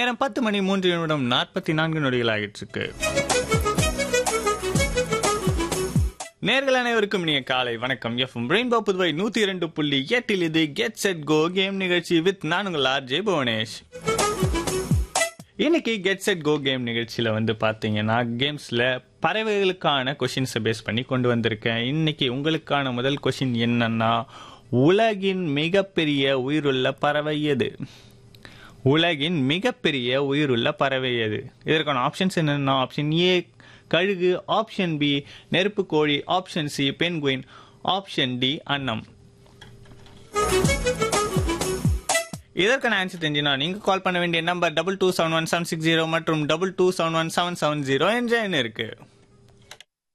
நேரம் பத்து மணி மூன்று நிமிடம் நாற்பத்தி நான்கு நொடிகள் ஆகிட்டு இருக்கு நேர்கள் அனைவருக்கும் இனிய காலை வணக்கம் எஃப்எம் ரெயின்போ புதுவை நூத்தி இரண்டு புள்ளி எட்டில் இது கெட் செட் கோ கேம் நிகழ்ச்சி வித் நான் உங்கள் ஆர்ஜே புவனேஷ் இன்னைக்கு கெட் செட் கோ கேம் நிகழ்ச்சியில வந்து பாத்தீங்கன்னா கேம்ஸ்ல பறவைகளுக்கான கொஷின்ஸை பேஸ் பண்ணி கொண்டு வந்திருக்கேன் இன்னைக்கு உங்களுக்கான முதல் கொஷின் என்னன்னா உலகின் மிகப்பெரிய உயிருள்ள பறவை எது உலகின் மிகப்பெரிய உயிருள்ள பறவை எது இதற்கான ஆப்ஷன்ஸ் என்னென்னா ஆப்ஷன் ஏ கழுகு ஆப்ஷன் பி நெருப்பு கோழி option C penguin option D அன்னம் இதற்கான ஆன்சர் தெரிஞ்சுனா நீங்க கால் பண்ண வேண்டிய number double two seven one seven six zero மற்றும் double two seven one seven seven zero என்ற எண் இருக்கு